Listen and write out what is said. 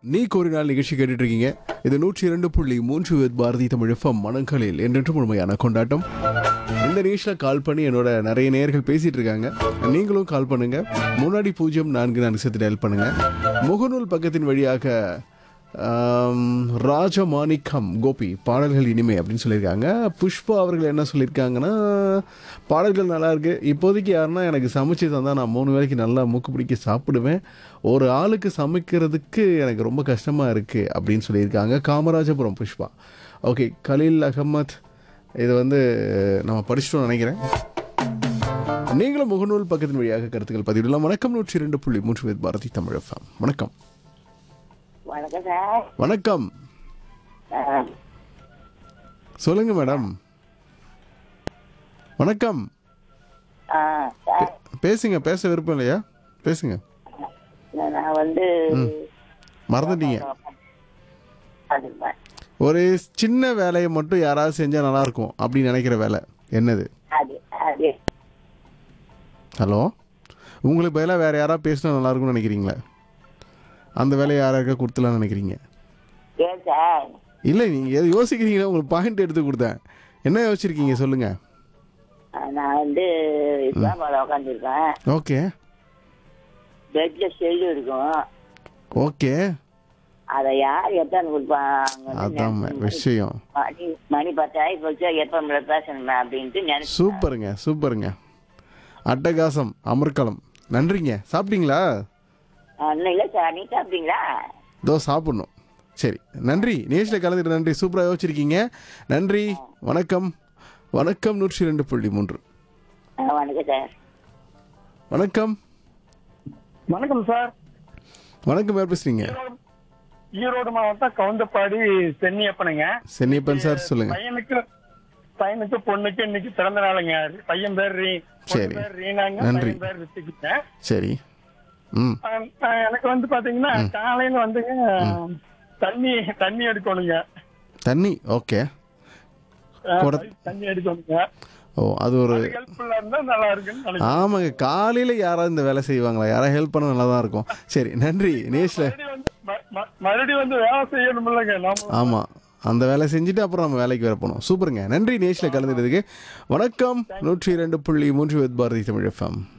நீ கோரினால் நிகழ்ச்சி கேட்டுட்டு இருக்கீங்க இது நூற்றி இரண்டு புள்ளி மூன்று வித் பாரதி தமிழ் எஃப்எம் மனங்களில் என்றென்றும் முழுமையான கொண்டாட்டம் இந்த நிகழ்ச்சியில் கால் பண்ணி என்னோட நிறைய நேயர்கள் பேசிட்டு இருக்காங்க நீங்களும் கால் பண்ணுங்க முன்னாடி பூஜ்ஜியம் நான்கு நான்கு சேர்த்து டயல் பண்ணுங்க முகநூல் பக்கத்தின் வழியாக ஆம், ராஜமாணிக்கம் கோபி பாடல்கள் இனிமை அப்படின்னு சொல்லியிருக்காங்க புஷ்பா அவர்கள் என்ன சொல்லியிருக்காங்கன்னா பாடல்கள் நல்லா இருக்கு இப்போதைக்கு யாருன்னா எனக்கு சமைச்சு தந்தால் நான் மூணு வேளைக்கு நல்லா மூக்கு பிடிக்க சாப்பிடுவேன் ஒரு ஆளுக்கு சமைக்கிறதுக்கு எனக்கு ரொம்ப கஷ்டமாக இருக்குது அப்படின்னு சொல்லியிருக்காங்க காமராஜபுரம் புஷ்பா ஓகே கலீல் அகமத் இது வந்து நம்ம படிச்சிட்டோம்னு நினைக்கிறேன் நீங்களும் முகநூல் பக்கத்தின் வழியாக கருத்துக்கள் பதிவிடலாம் வணக்கம் நூற்றி இரண்டு புள்ளி மூன்று வித் பாரதி தமிழ் எஃப்எம் வணக்கம் வணக்கம் சார் வணக்கம் ஆ, சொல்லுங்க மேடம் வணக்கம் ஆ, சார் பேசுங்க பேச விருப்பம் இல்லையா பேசுங்க நான் வந்து மறந்துட்டீங்க அதுதான். ஒரு சின்ன வேலையை மட்டும் யாராவது செஞ்சா நல்லா இருக்கும் அப்படின்னு நினைக்கிற வேலை என்னது அது அது ஹலோ உங்களுக்கு பதிலாக வேற யாராவது பேசினா நல்லா இருக்கும்னு நினைக்கிறீங்களா அந்த வேலையை யாராருக்கா கொடுத்துலாம்னு நினைக்கிறீங்க ஏன் சார் இல்லை நீங்கள் எது யோசிக்கிறீங்களா உங்களுக்கு பாயிண்ட் எடுத்து கொடுத்தேன் என்ன யோசிச்சிருக்கீங்க சொல்லுங்க ஆ, நான் வந்து இஸ்லாம் மேல உட்காந்துருக்கேன் ஓகே பெட்ல செல்லு இருக்கும் ஓகே அதை யார் எத்தனை கொடுப்பாங்க அதான் விஷயம் மணி மணி பத்தாயி போச்சு எப்போ நம்மள பேசணுமே அப்படின்ட்டு நினைச்சு சூப்பருங்க சூப்பருங்க அட்டகாசம் அமர்க்களம் நன்றிங்க சாப்பிட்டீங்களா இல்லை சார் நீ சாப்பிட்டீங்களா இதோ சாப்பிட்ணும் சரி நன்றி நேஷில் கலந்துட்டு நன்றி சூப்பராக யோசிச்சிருக்கீங்க நன்றி வணக்கம் வணக்கம் நூற்றி ரெண்டு புள்ளி மூன்று ஆ, வணக்கம் சார் வணக்கம் வணக்கம் சார் வணக்கம் யார் பேசுறீங்க ஈரோடு மாவட்டம் கவுந்தப்பாடி சென்னியப்பனுங்க சென்னியப்பன் சார் சொல்லுங்க பையனுக்கு பையனுக்கு பொண்ணுக்கு இன்னைக்கு பிறந்த நாளுங்க பையன் பேர் ரீ பொண்ணு சரி. பேர் ரீனாங்க நன்றி. பையன் பேர் ரித்திக்குங்க சரி ம் அஹ் அஹ் எனக்கு வந்து பாத்தீங்கன்னா காலையில வந்துங்க தண்ணி தண்ணி எடுக்கணுங்க தண்ணி ஓகே அஹ் குட- தண்ணி எடுக்கணுங்க ஓ அது ஒரு ஹெல்ப்ஃபுல்லா இருந்தா நல்லா இருக்குன்னு நினைக்கிறேன் ஆமாங்க காலையில் யாராவது இந்த வேலை செய்வாங்களா யாராவது ஹெல்ப் பண்ண நல்லா தான் இருக்கும் சரி நன்றி நேஷில் மறுபடியும் வந்து ம- ம- மறுபடியும் வந்து வேலை செய்யணும் இல்லைங்க நாம ஆமாம் அந்த வேலை செஞ்சுட்டு அப்புறம் நம்ம வேலைக்கு வர போனோம் சூப்பருங்க நன்றி நேஷில் கலந்துட்டதுக்கு வணக்கம் நூற்றி இரண்டு புள்ளி மூன்று வித் பாரதி தமிழ் எஃப்எம்